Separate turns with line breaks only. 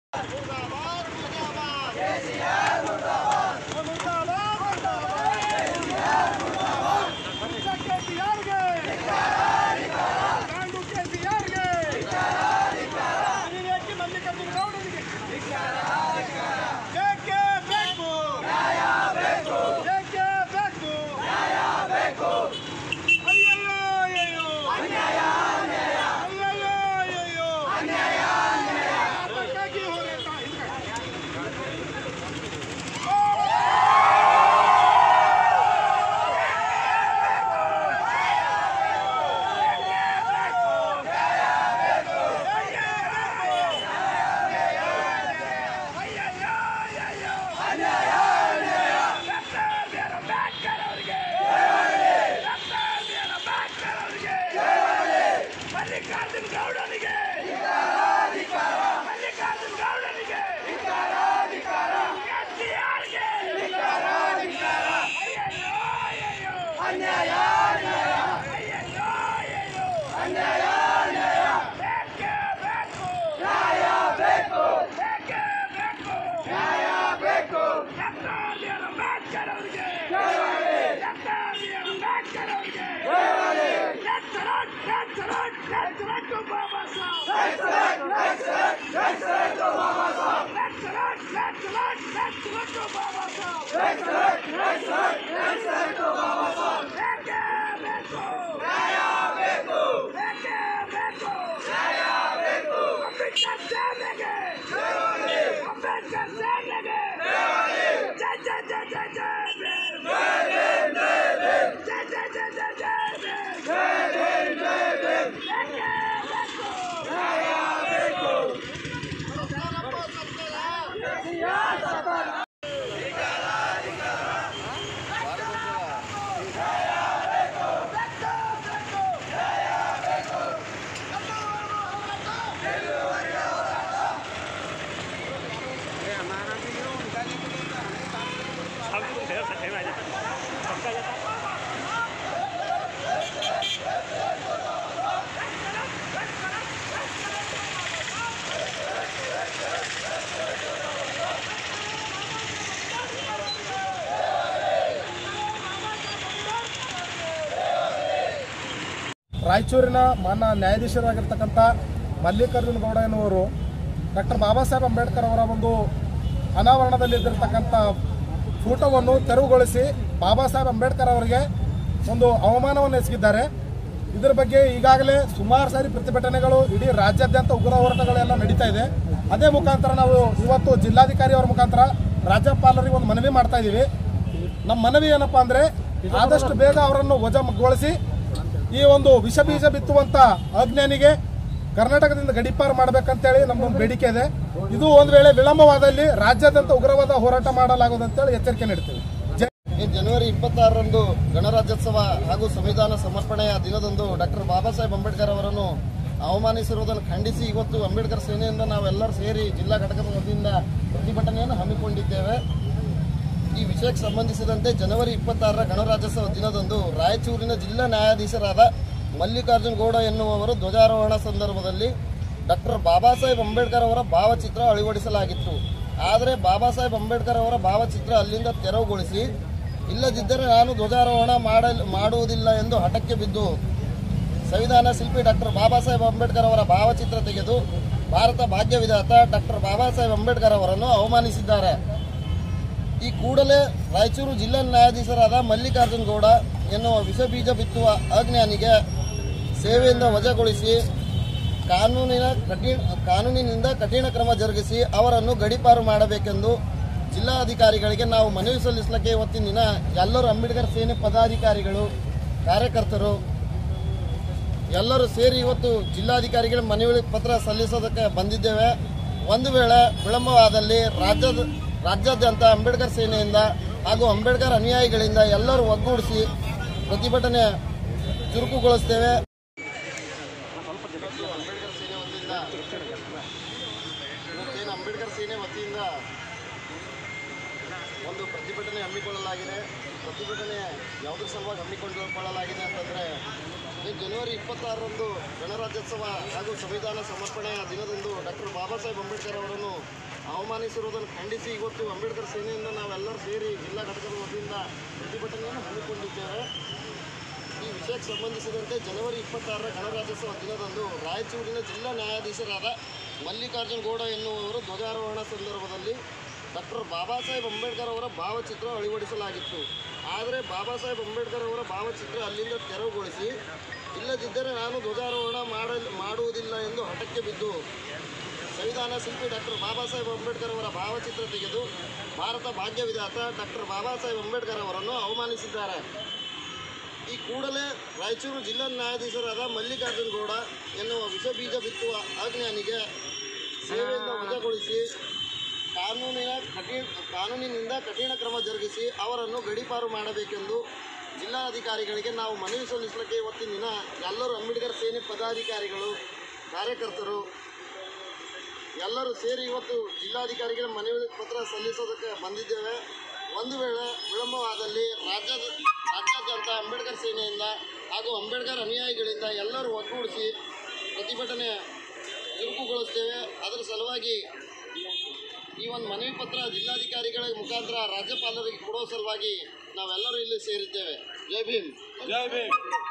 ಮಲ್ಲಿಕಾರ್ಜುನ್ ಗೌಡನಿಗೆ ಮಲ್ಲಿಕಾರ್ಜುನ್ ಗೌಡನಿಗೆ ಎಸ್ಡಿಆರ್ಗೆ ಅಯ್ಯಯ್ಯೋ ಅಯ್ಯಯ್ಯೋ ಅನ್ಯಾಯ ಅಯ್ಯಯ್ಯೋ ಅಯ್ಯಯ್ಯೋ ಅನ್ಯಾಯ ಬೇಕೇ ಬೇಕು ನ್ಯಾಯ ಬೇಕು ಬೇಕೇ ಬೇಕು ನ್ಯಾಯ ಬೇಕು ಡಾಕ್ಟರ್ ಬಿ ಆರ್ ಅಂಬೇಡ್ಕರ್ ಅವರಿಗೆ ಡಾಕ್ಟರ್ ಬಿ ಆರ್ ಅಂಬೇಡ್ಕರ್ ಅವರಿಗೆ Let's rock, let's rock, let's rock to Baba Sahib. Let's rock, let's rock, let's rock to Baba Sahib. Let's rock, let's rock, let's rock to Baba Sahib. Let's rock, let's rock, let's rock to Baba Sahib. ಬೇಕೇ ಬೇಕು ನ್ಯಾಯ ಬೇಕು ಬೇಕೇ ಬೇಕು ನ್ಯಾಯ ಬೇಕು ಅಂಬೇಡ್ಕರ್ ಸಾಹೇಬ್ರಿಗೆ ಅಂಬೇಡ್ಕರ್ ಸಾಹೇಬ್ರಿಗೆ ಜೈ ಜೈ ಜೈ ಜೈ ಜೈ ಭೀಮ್. ಜೈ ಜೈ ಜೈ ಜೈ ಜೈ ಭೀಮ್.
ರಾಯಚೂರಿನ ಮಾನ್ಯ ನ್ಯಾಯಾಧೀಶರಾಗಿರ್ತಕ್ಕಂಥ ಮಲ್ಲಿಕಾರ್ಜುನ ಗೌಡ ಎನ್ನುವರು ಡಾಕ್ಟರ್ ಬಾಬಾ ಸಾಹೇಬ್ ಅಂಬೇಡ್ಕರ್ ಅವರ ಒಂದು ಅನಾವರಣದಲ್ಲಿದ್ದಿರ್ತಕ್ಕಂಥ ಫೋಟೋವನ್ನು ತೆರವುಗೊಳಿಸಿ ಬಾಬಾ ಸಾಹೇಬ್ ಅಂಬೇಡ್ಕರ್ ಅವರಿಗೆ ಒಂದು ಅವಮಾನವನ್ನು ಎಸಗಿದ್ದಾರೆ ಇದರ ಬಗ್ಗೆ ಈಗಾಗಲೇ ಸುಮಾರು ಸಾರಿ ಪ್ರತಿಭಟನೆಗಳು ಇಡೀ ರಾಜ್ಯಾದ್ಯಂತ ಉಗ್ರ ಹೋರಾಟಗಳೆಲ್ಲ ನಡೀತಾ ಇದೆ ಅದೇ ಮುಖಾಂತರ ನಾವು ಇವತ್ತು ಜಿಲ್ಲಾಧಿಕಾರಿ ಅವರ ಮುಖಾಂತರ ರಾಜ್ಯಪಾಲರಿಗೆ ಒಂದು ಮನವಿ ಮಾಡ್ತಾ ಇದ್ದೀವಿ ನಮ್ಮ ಮನವಿ ಏನಪ್ಪಾ ಅಂದ್ರೆ ಆದಷ್ಟು ಬೇಗ ಅವರನ್ನು ವಜಾಗೊಳಿಸಿ ಈ ಒಂದು ವಿಷ ಬೀಜ ಬಿತ್ತುವಂತ ಅಜ್ಞಾನಿಗೆ ಕರ್ನಾಟಕದಿಂದ ಗಡಿಪಾರು ಮಾಡಬೇಕಂತೇಳಿ ನಮ್ಮೊಂದು ಬೇಡಿಕೆ ಇದೆ ಇದು ಒಂದು ವೇಳೆ ವಿಳಂಬವಾದಲ್ಲಿ ರಾಜ್ಯಾದ್ಯಂತ ಉಗ್ರವಾದ ಹೋರಾಟ ಮಾಡಲಾಗುವುದಂತೇಳಿ ಎಚ್ಚರಿಕೆ ನೀಡ್ತೀವಿ ಜೈ
ಈ ಜನವರಿ ಇಪ್ಪತ್ತಾರರಂದು ಗಣರಾಜ್ಯೋತ್ಸವ ಹಾಗೂ ಸಂವಿಧಾನ ಸಮರ್ಪಣೆಯ ದಿನದಂದು ಡಾಕ್ಟರ್ ಬಾಬಾ ಸಾಹೇಬ್ ಅಂಬೇಡ್ಕರ್ ಅವರನ್ನು ಅವಮಾನಿಸಿರುವುದನ್ನು ಖಂಡಿಸಿ ಇವತ್ತು ಅಂಬೇಡ್ಕರ್ ಸೇನೆಯಿಂದ ನಾವೆಲ್ಲರೂ ಸೇರಿ ಜಿಲ್ಲಾ ಘಟಕದ ವತಿಯಿಂದ ಪ್ರತಿಭಟನೆಯನ್ನು ಹಮ್ಮಿಕೊಂಡಿದ್ದೇವೆ ಈ ವಿಷಯಕ್ಕೆ ಸಂಬಂಧಿಸಿದಂತೆ ಜನವರಿ ಇಪ್ಪತ್ತಾರರ ಗಣರಾಜ್ಯೋತ್ಸವ ದಿನದಂದು ರಾಯಚೂರಿನ ಜಿಲ್ಲಾ ನ್ಯಾಯಾಧೀಶರಾದ ಮಲ್ಲಿಕಾರ್ಜುನ್ ಗೌಡ ಎನ್ನುವವರು ಧ್ವಜಾರೋಹಣ ಸಂದರ್ಭದಲ್ಲಿ ಡಾಕ್ಟರ್ ಬಾಬಾ ಸಾಹೇಬ್ ಅಂಬೇಡ್ಕರ್ ಅವರ ಭಾವಚಿತ್ರ ಅಳವಡಿಸಲಾಗಿತ್ತು ಆದರೆ ಬಾಬಾ ಸಾಹೇಬ್ ಅಂಬೇಡ್ಕರ್ ಅವರ ಭಾವಚಿತ್ರ ಅಲ್ಲಿಂದ ತೆರವುಗೊಳಿಸಿ ಇಲ್ಲದಿದ್ದರೆ ನಾನು ಧ್ವಜಾರೋಹಣ ಮಾಡಲ್ ಮಾಡುವುದಿಲ್ಲ ಎಂದು ಹಠಕ್ಕೆ ಬಿದ್ದು ಸಂವಿಧಾನ ಶಿಲ್ಪಿ ಡಾಕ್ಟರ್ ಬಾಬಾ ಸಾಹೇಬ್ ಅಂಬೇಡ್ಕರ್ ಅವರ ಭಾವಚಿತ್ರ ತೆಗೆದು ಭಾರತ ಭಾಗ್ಯವಿಧಾತ ಡಾಕ್ಟರ್ ಬಾಬಾ ಸಾಹೇಬ್ ಅಂಬೇಡ್ಕರ್ ಅವರನ್ನು ಅವಮಾನಿಸಿದ್ದಾರೆ ಈ ಕೂಡಲೇ ರಾಯಚೂರು ಜಿಲ್ಲಾ ನ್ಯಾಯಾಧೀಶರಾದ ಮಲ್ಲಿಕಾರ್ಜುನ್ ಗೌಡ ಎನ್ನುವ ವಿಷ ಬೀಜ ಬಿತ್ತುವ ಅಜ್ಞಾನಿಗೆ ಸೇವೆಯಿಂದ ವಜಾಗೊಳಿಸಿ ಕಾನೂನಿನ ಕಠಿಣ ಕಾನೂನಿನಿಂದ ಕಠಿಣ ಕ್ರಮ ಜರುಗಿಸಿ ಅವರನ್ನು ಗಡೀಪಾರು ಮಾಡಬೇಕೆಂದು ಜಿಲ್ಲಾಧಿಕಾರಿಗಳಿಗೆ ನಾವು ಮನವಿ ಸಲ್ಲಿಸಲಿಕ್ಕೆ ಇವತ್ತಿನ ದಿನ ಎಲ್ಲರೂ ಅಂಬೇಡ್ಕರ್ ಸೇನೆ ಪದಾಧಿಕಾರಿಗಳು ಕಾರ್ಯಕರ್ತರು ಎಲ್ಲರೂ ಸೇರಿ ಇವತ್ತು ಜಿಲ್ಲಾಧಿಕಾರಿಗಳ ಮನವಿ ಪತ್ರ ಸಲ್ಲಿಸೋದಕ್ಕೆ ಬಂದಿದ್ದೇವೆ ಒಂದು ವೇಳೆ ವಿಳಂಬವಾದಲ್ಲಿ ರಾಜ್ಯದ ರಾಜ್ಯಾದ್ಯಂತ ಅಂಬೇಡ್ಕರ್ ಸೇನೆಯಿಂದ ಹಾಗೂ ಅಂಬೇಡ್ಕರ್ ಅನುಯಾಯಿಗಳಿಂದ ಎಲ್ಲರೂ ಒಗ್ಗೂಡಿಸಿ ಪ್ರತಿಭಟನೆ ಚುರುಕುಗೊಳಿಸ್ತೇವೆ ಅಂಬೇಡ್ಕರ್ ಸೇನೆ ವತಿಯಿಂದ ಇವತ್ತೇನು ಅಂಬೇಡ್ಕರ್ ಸೇನೆ ವತಿಯಿಂದ ಒಂದು ಪ್ರತಿಭಟನೆ ಹಮ್ಮಿಕೊಳ್ಳಲಾಗಿದೆ ಪ್ರತಿಭಟನೆ ಯಾವುದ್ರ ಸಲುವಾಗಿ ಹಮ್ಮಿಕೊಳ್ಳಲಾಗಿದೆ ಅಂತಂದರೆ ಈ ಜನವರಿ ಇಪ್ಪತ್ತಾರರಂದು ಗಣರಾಜ್ಯೋತ್ಸವ ಹಾಗೂ ಸಂವಿಧಾನ ಸಮರ್ಪಣೆಯ ದಿನದಂದು ಡಾಕ್ಟರ್ ಬಾಬಾ ಸಾಹೇಬ್ ಅಂಬೇಡ್ಕರ್ ಅವರನ್ನು ಅವಮಾನಿಸಿರುವುದನ್ನು ಖಂಡಿಸಿ ಇವತ್ತು ಅಂಬೇಡ್ಕರ್ ಸೇನೆಯಿಂದ ನಾವೆಲ್ಲರೂ ಸೇರಿ ಜಿಲ್ಲಾ ಘಟಕದ ವತಿಯಿಂದ ಪ್ರತಿಭಟನೆಯನ್ನು ಹಮ್ಮಿಕೊಂಡಿದ್ದೇವೆ ಈ ವಿಷಯಕ್ಕೆ ಸಂಬಂಧಿಸಿದಂತೆ ಜನವರಿ ಇಪ್ಪತ್ತಾರರ ಗಣರಾಜ್ಯೋತ್ಸವ ದಿನದಂದು ರಾಯಚೂರಿನ ಜಿಲ್ಲಾ ನ್ಯಾಯಾಧೀಶರಾದ ಮಲ್ಲಿಕಾರ್ಜುನ್ ಗೌಡ ಎನ್ನುವವರು ಧ್ವಜಾರೋಹಣ ಸಂದರ್ಭದಲ್ಲಿ ಡಾಕ್ಟರ್ ಬಾಬಾ ಸಾಹೇಬ್ ಅಂಬೇಡ್ಕರ್ ಅವರ ಭಾವಚಿತ್ರ ಅಳವಡಿಸಲಾಗಿತ್ತು ಆದರೆ ಬಾಬಾ ಸಾಹೇಬ್ ಅಂಬೇಡ್ಕರ್ ಅವರ ಭಾವಚಿತ್ರ ಅಲ್ಲಿಂದ ತೆರವುಗೊಳಿಸಿ ಇಲ್ಲದಿದ್ದರೆ ನಾನು ಧ್ವಜಾರೋಹಣ ಮಾಡಲ್ ಮಾಡುವುದಿಲ್ಲ ಎಂದು ಹಠಕ್ಕೆ ಬಿದ್ದು ಸಂವಿಧಾನ ಶಿಲ್ಪಿ ಡಾಕ್ಟರ್ ಬಾಬಾ ಸಾಹೇಬ್ ಅಂಬೇಡ್ಕರ್ ಅವರ ಭಾವಚಿತ್ರ ತೆಗೆದು ಭಾರತ ಭಾಗ್ಯ ವಿಧಾತ ಡಾಕ್ಟರ್ ಬಾಬಾ ಸಾಹೇಬ್ ಅಂಬೇಡ್ಕರ್ ಅವರನ್ನು ಅವಮಾನಿಸಿದ್ದಾರೆ ಈ ಕೂಡಲೇ ರಾಯಚೂರು ಜಿಲ್ಲಾ ನ್ಯಾಯಾಧೀಶರಾದ ಮಲ್ಲಿಕಾರ್ಜುನ್ ಗೌಡ ಎನ್ನುವ ವಿಷ ಬೀಜ ಬಿತ್ತುವ ಆಜ್ಞಾನಿಗೆ ಸೇವೆಯಿಂದ ವಜಾಗೊಳಿಸಿ ಕಾನೂನಿನ ಕಠಿಣ ಕಾನೂನಿನಿಂದ ಕಠಿಣ ಕ್ರಮ ಜರುಗಿಸಿ ಅವರನ್ನು ಗಡೀಪಾರು ಮಾಡಬೇಕೆಂದು ಜಿಲ್ಲಾಧಿಕಾರಿಗಳಿಗೆ ನಾವು ಮನವಿ ಸಲ್ಲಿಸಲಿಕ್ಕೆ ಇವತ್ತಿನ ದಿನ ಎಲ್ಲರೂ ಅಂಬೇಡ್ಕರ್ ಸೇನೆ ಪದಾಧಿಕಾರಿಗಳು ಕಾರ್ಯಕರ್ತರು ಎಲ್ಲರೂ ಸೇರಿ ಇವತ್ತು ಜಿಲ್ಲಾಧಿಕಾರಿಗಳ ಮನವಿ ಪತ್ರ ಸಲ್ಲಿಸೋದಕ್ಕೆ ಬಂದಿದ್ದೇವೆ ಒಂದು ವೇಳೆ ವಿಳಂಬವಾದಲ್ಲಿ ರಾಜ್ಯದ ರಾಜ್ಯಾದ್ಯಂತ ಅಂಬೇಡ್ಕರ್ ಸೇನೆಯಿಂದ ಹಾಗೂ ಅಂಬೇಡ್ಕರ್ ಅನುಯಾಯಿಗಳಿಂದ ಎಲ್ಲರೂ ಒಗ್ಗೂಡಿಸಿ ಪ್ರತಿಭಟನೆ ಚುರುಕುಗೊಳಿಸ್ತೇವೆ ಅದರ ಸಲುವಾಗಿ ಈ ಒಂದು ಮನವಿ ಪತ್ರ ಜಿಲ್ಲಾಧಿಕಾರಿಗಳ ಮುಖಾಂತರ ರಾಜ್ಯಪಾಲರಿಗೆ ಕೊಡುವ ಸಲುವಾಗಿ ನಾವೆಲ್ಲರೂ ಇಲ್ಲಿ ಸೇರಿದ್ದೇವೆ ಜೈ ಭೀಮ್
ಜೈ ಭೀಮ್